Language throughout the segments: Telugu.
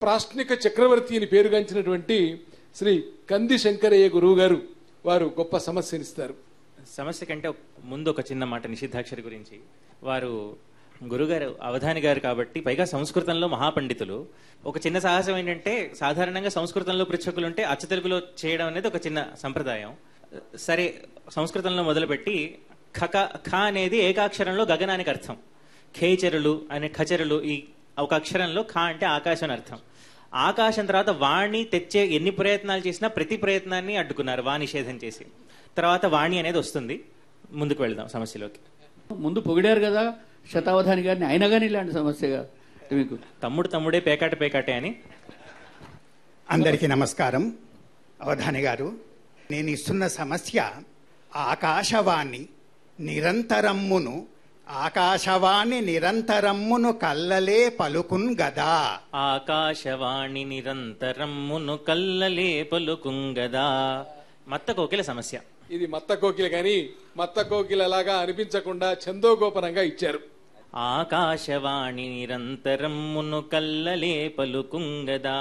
ప్రాశ్నిక చక్రవర్తి అని పేరుగాంచినటువంటి శ్రీ కంది శంకరయ్య గురువు గారు వారు గొప్ప సమస్యనిస్తారు సమస్య కంటే ఒక- ముందు ఒక చిన్న మాట నిషిద్ధాక్షరి గురించి వారు గురుగారు అవధాని గారు కాబట్టి పైగా సంస్కృతంలో మహాపండితులు ఒక చిన్న సాహసం ఏంటంటే సాధారణంగా సంస్కృతంలో పృచ్ఛకులు ఉంటే అచ్చ తెలుగులో చేయడం అనేది ఒక చిన్న సంప్రదాయం సరే సంస్కృతంలో మొదలుపెట్టి ఖక ఖ అనేది ఏకాక్షరంలో గగనానికి అర్థం ఖేచరులు అనే ఖచరులు ఈ ఒక అక్షరంలో ఖ అంటే ఆకాశం అని అర్థం ఆకాశం తర్వాత వాణి తెచ్చే ఎన్ని ప్రయత్నాలు చేసినా ప్రతి ప్రయత్నాన్ని అడ్డుకున్నారు వా నిషేధం చేసి తర్వాత వాణి అనేది వస్తుంది ముందుకు వెళ్దాం సమస్యలోకి ముందు పొగిడారు కదా శతావధాని గారిని అయినా కానీ ఇలాంటి సమస్యగా మీకు తమ్ముడు తమ్ముడే పేకాట పేకాటే అని అందరికీ నమస్కారం అవధాని గారు నేను ఇస్తున్న సమస్య ఆకాశవాణి నిరంతరమ్మును ఆకాశవాణి నిరంతరమ్మును కల్లలే పలుకున్ గదా ఆకాశవాణి నిరంతరమ్మును కల్లలే పలుకుంగదా మత్త కోకిల సమస్య ఇది మత్త కోకిల కానీ మత్త కోకిల లాగా అనిపించకుండా చందోగోపరంగా ఇచ్చారు ఆకాశవాణి నిరంతరమ్మును కల్లలే పలుకుంగదా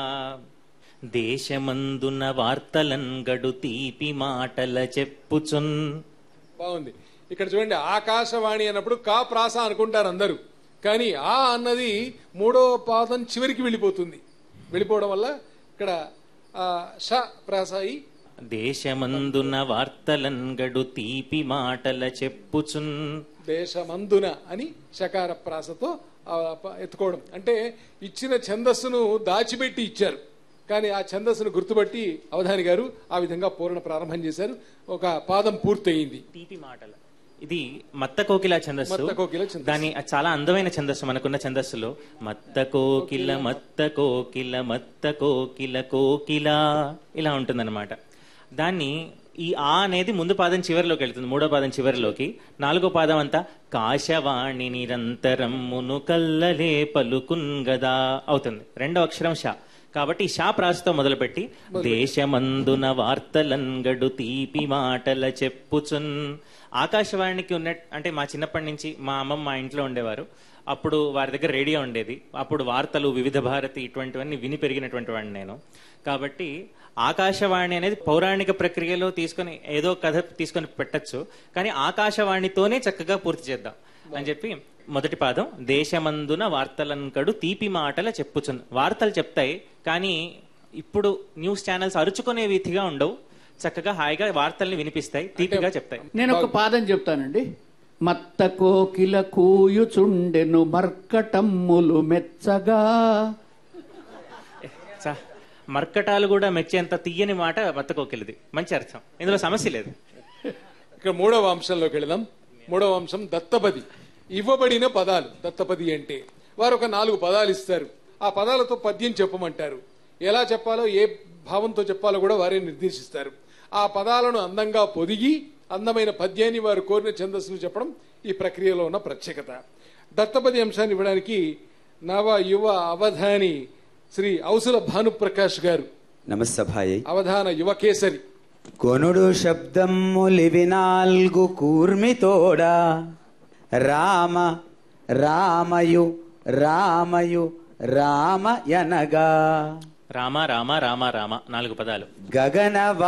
దేశమందున వార్తలన్ గడు తీపి మాటల చెప్పుచున్ బాగుంది ఇక్కడ చూడండి ఆకాశవాణి అన్నప్పుడు కా ప్రాస అనుకుంటారు అందరూ కానీ ఆ అన్నది మూడో పాదం చివరికి వెళ్ళిపోతుంది వెళ్ళిపోవడం వల్ల ఇక్కడ ఆ, ష ప్రాస అయి దేశమందున వార్తలన్ గడు తీపి మాటల చెప్పుచున్ దేశమందున అని శకార ప్రాసతో ఆ ప- ఎత్తుకోవడం అంటే ఇచ్చిన ఛందస్సును దాచిపెట్టి ఇచ్చారు కానీ ఆ ఛందస్సును గుర్తుపట్టి అవధాని గారు ఆ విధంగా పూరణ ప్రారంభం చేశారు ఒక పాదం పూర్తయింది తీపి మాటల ఇది మత్త కోకిల ఛందస్సు మత్త కోకిల ఛందస్సు. దాని అది చాలా అందమైన ఛందస్సు మనకున్న ఛందస్సులో మత్త కోకిల మత్త కోకిల మత్త కోకిల కోకిల ఇలా ఉంటుందన్నమాట దాన్ని ఈ ఆ అనేది ముందు పాదం చివరిలోకి వెళ్తుంది మూడో పాదం చివరిలోకి నాలుగో పాదం అంతా కాశవాణి నిరంతరం మును కల్లలే పలుకున్ గదా అవుతుంది రెండో అక్షరం షా కాబట్టి ఈ షా ప్రాసతో మొదలుపెట్టి దేశమందున వార్తలంగడు తీపి మాటల చెప్పుచున్ ఆకాశవాణికి ఉన్న అంటే మా చిన్నప్పటి నుంచి మా అమ్మమ్మ మా ఇంట్లో ఉండేవారు అప్పుడు వారి దగ్గర రేడియో ఉండేది అప్పుడు వార్తలు వివిధ భారతి ఇటువంటివన్నీ విని పెరిగినటువంటి వాడిని నేను కాబట్టి ఆకాశవాణి అనేది పౌరాణిక ప్రక్రియలో తీసుకొని ఏదో కథ తీసుకొని పెట్టచ్చు కానీ ఆకాశవాణితోనే చక్కగా పూర్తి చేద్దాం అని చెప్పి మొదటి పాదం దేశమందున వార్తలన్కడు తీపి మాటల చెప్పుచున్ వార్తలు చెప్తాయి కానీ ఇప్పుడు న్యూస్ ఛానల్స్ అరుచుకునే వీధిగా ఉండవు చక్కగా హాయిగా వార్తల్ని వినిపిస్తాయి తీపిగా చెప్తాయి నేను ఒక పాదం చెప్తానండి మత్త కోకిల కూయుచుండెను మర్కటమ్ములు మెచ్చగా చా, మర్కటాలు కూడా మెచ్చేంత తీయని మాట మత్తకోకిలది మంచి అర్థం ఇందులో సమస్య లేదు ఇక్కడ మూడవ అంశంలోకి వెళదాం మూడవ అంశం దత్తపది ఇవ్వబడిన పదాలు దత్తపది అంటే వారు ఒక నాలుగు పదాలు ఇస్తారు ఆ పదాలతో పద్యం చెప్పమంటారు ఎలా చెప్పాలో ఏ భావంతో చెప్పాలో కూడా వారే నిర్దేశిస్తారు ఆ పదాలను అందంగా పొదిగి అందమైన పద్యాన్ని వారు కోరిన ఛందస్సులు చెప్పడం ఈ ప్రక్రియలో ఉన్న ప్రత్యేకత దత్తపది అంశాన్ని ఇవ్వడానికి నవ యువ అవధాని శ్రీ ఔసుల భానుప్రకాష్ గారు నమస్సభాయై అవధాన యువకేసరి కొనుడు శబ్దమ్ములివి నాల్గు కూర్మితోడా రామ రామయు రామయు రామ యనగా రామ రామ రామ రామ నాలుగు పదాలు గగన